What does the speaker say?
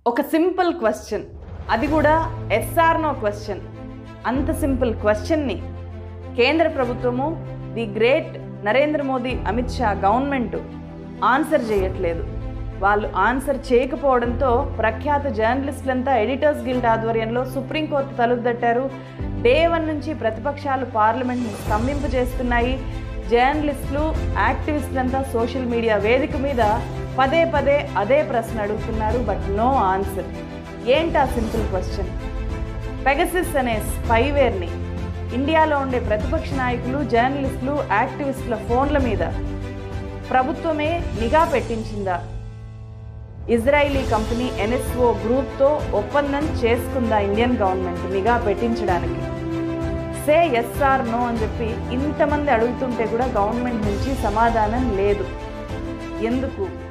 ఒక simple question అది కూడా ఎస్ఆర్ నో క్వశ్చన్ అంత సింపుల్ క్వశ్చన్ని కేంద్ర ప్రభుత్వము the great Narendra Modi Amit Shah government answer చేయట్లేదు వాళ్ళు ఆన్సర్ చేయకపోవడంతో ప్రఖ్యాత జర్నలిస్టులంతా ఎడిటర్స్ గిల్డ్ ఆధ్వర్యంలో సుప్రీంకోర్టు తలుపు తట్టారు డే వన్ నుంచి ప్రతిపక్షాలు పార్లమెంట్ని స్తంభింపు చేస్తున్నాయి జర్నలిస్టులు యాక్టివిస్టులంతా సోషల్ మీడియా వేదిక మీద పదే పదే అదే ప్రశ్న అడుగుతున్నారు బట్ నో ఆన్సర్ ఏంటా సింపుల్ క్వశ్చన్ పెగసిస్ అనే స్పైవేర్ని ఇండియాలో ఉండే ప్రతిపక్ష నాయకులు జర్నలిస్టులు యాక్టివిస్టుల ఫోన్ల మీద ప్రభుత్వమే నిఘా పెట్టించిందా ఇజ్రాయిలీ కంపెనీ ఎన్ఎస్ఓ గ్రూప్తో ఒప్పందం చేసుకుందా ఇండియన్ గవర్నమెంట్ నిఘా పెట్టించడానికి సే ఎస్ఆర్ నో అని చెప్పి ఇంతమంది అడుగుతుంటే కూడా గవర్నమెంట్ నుంచి సమాధానం లేదు ఎందుకు